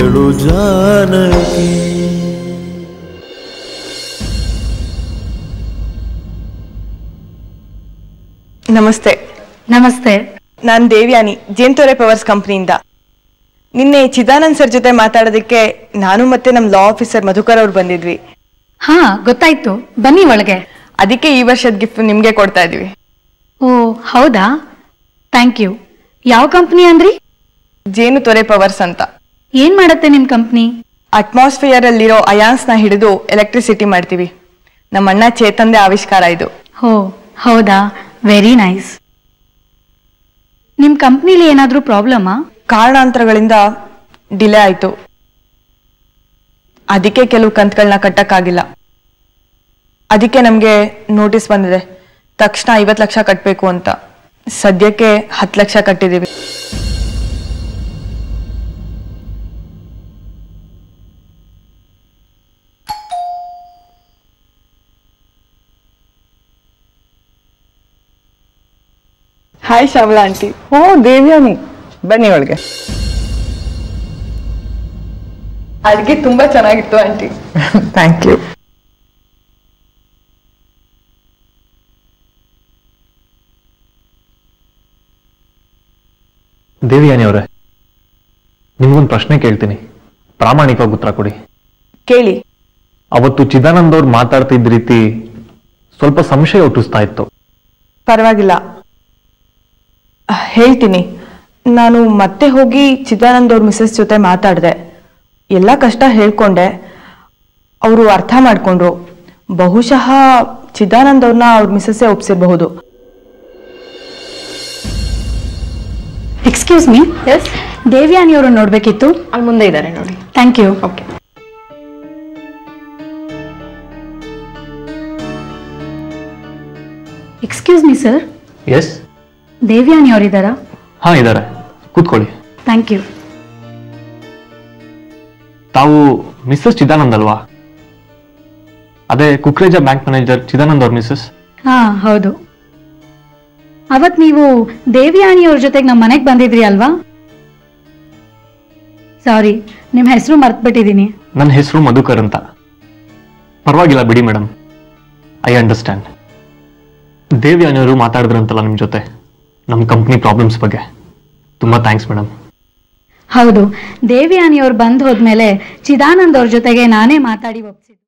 ಹೇಳು ಜಾನಕಿ ನಮಸ್ತೆ ನಮಸ್ತೆ ನಾನು ದೇವ್ಯಾನಿ ಜೇನ್ತೋರೆ ಪವರ್ಸ್ ಕಂಪ್ನಿಯಿಂದ ನಿನ್ನೆ ಚಿದಾನಂದ್ ಸರ್ ಜೊತೆ ಮಾತಾಡೋದಕ್ಕೆ ನಾನು ಮತ್ತೆ ನಮ್ಮ ಲಾ ಆಫೀಸರ್ ಮಧುಕರ್ ಅವ್ರು ಬಂದಿದ್ವಿ ಹಾ ಗೊತ್ತಾಯ್ತು ಬನ್ನಿ ಒಳಗೆ ಅದಕ್ಕೆ ಈ ವರ್ಷದ ಗಿಫ್ಟ್ ನಿಮ್ಗೆ ಕೊಡ್ತಾ ಇದೀವಿ ಓ ಹೌದಾ ಥ್ಯಾಂಕ್ ಯು ಯಾವ ಕಂಪ್ನಿ ಅಂದ್ರಿ ಜೇನು ತೊರೆ ಪವರ್ಸ್ ಅಂತ ಏನ್ ಮಾಡತ್ತೆ ನಿಮ್ ಕಂಪ್ನಿ ಅಟ್ಮಾಸ್ಫಿಯರ್ ಅಲ್ಲಿರೋ ಅಯಾನ್ಸ್ ನ ಹಿಡಿದು ಎಲೆಕ್ಟ್ರಿಸಿಟಿ ಮಾಡ್ತೀವಿ ನಮ್ಮ ಅಣ್ಣ ಚೇತನ್ದೆ ಆವಿಷ್ಕಾರ ಇದು ಹೋ ಹೌದಾ ವೆರಿ ನೈಸ್ ನಿಮ್ ಕಂಪ್ನಿಲಿ ಏನಾದ್ರೂ ಪ್ರಾಬ್ಲಮಾ ಕಾರಣಾಂತರಗಳಿಂದ ಡಿಲೇ ಆಯ್ತು ಅದಕ್ಕೆ ಕೆಲವು ಕಂತುಗಳನ್ನ ಕಟ್ಟಕ್ಕಾಗಿಲ್ಲ ಅದಕ್ಕೆ ನಮಗೆ ನೋಟಿಸ್ ಬಂದಿದೆ ತಕ್ಷಣ ಐವತ್ತು ಲಕ್ಷ ಕಟ್ಟಬೇಕು ಅಂತ ಸದ್ಯಕ್ಕೆ ಹತ್ತು ಲಕ್ಷ ಕಟ್ಟಿದ್ದೀವಿ ಹಾಯ್ ಶ್ಯಾಮಲಾ ಆಂಟಿ ಓ ದೇವ್ಯಾನಿ ಬನ್ನಿ ಒಳಗೆ ಅಡುಗೆ ತುಂಬಾ ಚೆನ್ನಾಗಿತ್ತು ಆಂಟಿ ಥ್ಯಾಂಕ್ ಯು ದೇವಿಯಾನಿ ಅವರೇ ನಿಮ್ಗೊಂದು ಪ್ರಶ್ನೆ ಕೇಳ್ತೀನಿ ಪ್ರಾಮಾಣಿಕವಾಗಿ ಉತ್ತರ ಕೊಡಿ ಕೇಳಿ ಅವತ್ತು ಚಿದಾನಂದ್ ಅವ್ರು ಮಾತಾಡ್ತಿದ್ದ ರೀತಿ ಸ್ವಲ್ಪ ಸಂಶಯ ಹುಟ್ಟಿಸ್ತಾ ಇತ್ತು ಪರವಾಗಿಲ್ಲ ಅಹ್, ಹೇಳ್ತೀನಿ ನಾನು ಮತ್ತೆ ಹೋಗಿ ಚಿದಾನಂದ್ ಅವ್ರ ಮಿಸಸ್ ಜೊತೆ ಮಾತಾಡಿದೆ ಎಲ್ಲ ಕಷ್ಟ ಹೇಳ್ಕೊಂಡೆ ಅವರು ಅರ್ಥ ಮಾಡ್ಕೊಂಡ್ರು ಬಹುಶಃ ಚಿದಾನಂದ್ ಅವ್ರನ್ನ ಅವ್ರ ಮಿಸಸ್ಸೇ ಒಪ್ಸಿರಬಹುದು ಎಕ್ಸ್ಕ್ಯೂಸ್ ಮೀ ಎಸ್ ದೇವ್ಯಾನಿ ಅವರು ನೋಡ್ಬೇಕಿತ್ತು ಅಲ್ಲಿ ಮುಂದೆ ಇದ್ದಾರೆ ನೋಡಿ thank you okay excuse me sir yes Devyani ಅವರಿದ್ದಾರಾ ಹಾ ಇದ್ದಾರೆ ಕೂತ್ಕೊಳ್ಳಿ ಥ್ಯಾಂಕ್ ಯು ತಾವು ಮಿಸ್ಸಸ್ ಚಿದಾನಂದ್ ಅಲ್ವಾ ಅದೇ ಕುಕ್ರೇಜ ಬ್ಯಾಂಕ್ ಮ್ಯಾನೇಜರ್ ಚಿದಾನಂದ್ ಅವ್ರ ಮಿಸ್ಸಸ್ ಹಾ ಹೌದು ಅವತ್ ನೀವು ದೇವ್ಯಾನಿ ಅವ್ರ ಜೊತೆಗೆ ನಮ್ಮ ಮನೆಗೆ ಬಂದಿದ್ರಿ ಅಲ್ವಾ ಸಾರಿ ನಿಮ್ಮ ಹೆಸರು ಮರ್ತ್ಬಿಟ್ಟಿದ್ದೀನಿ ನನ್ನ ಹೆಸರು ಮಧುಕರ್ ಅಂತ ಪರವಾಗಿಲ್ಲ ಬಿಡಿ ಮೇಡಮ್ ಐ ಅಂಡರ್ಸ್ಟ್ಯಾಂಡ್ ದೇವ್ಯಾನಿಯವರು ಮಾತಾಡಿದ್ರಂತಲ್ಲ ನಿಮ್ಮ ಜೊತೆ ನಮ್ಮ ಕಂಪ್ನಿ ಪ್ರಾಬ್ಲಮ್ಸ್ ಬಗ್ಗೆ ತುಂಬ ಥ್ಯಾಂಕ್ಸ್ ಮೇಡಮ್ ಹೌದು ದೇವ್ಯಾನಿ ಅವ್ರು ಬಂದ್ ಹೋದ್ಮೇಲೆ ಚಿದಾನಂದ್ ಅವ್ರ ಜೊತೆಗೆ ನಾನೇ ಮಾತಾಡಿ ಒಪ್ಸಿದ್ದೆ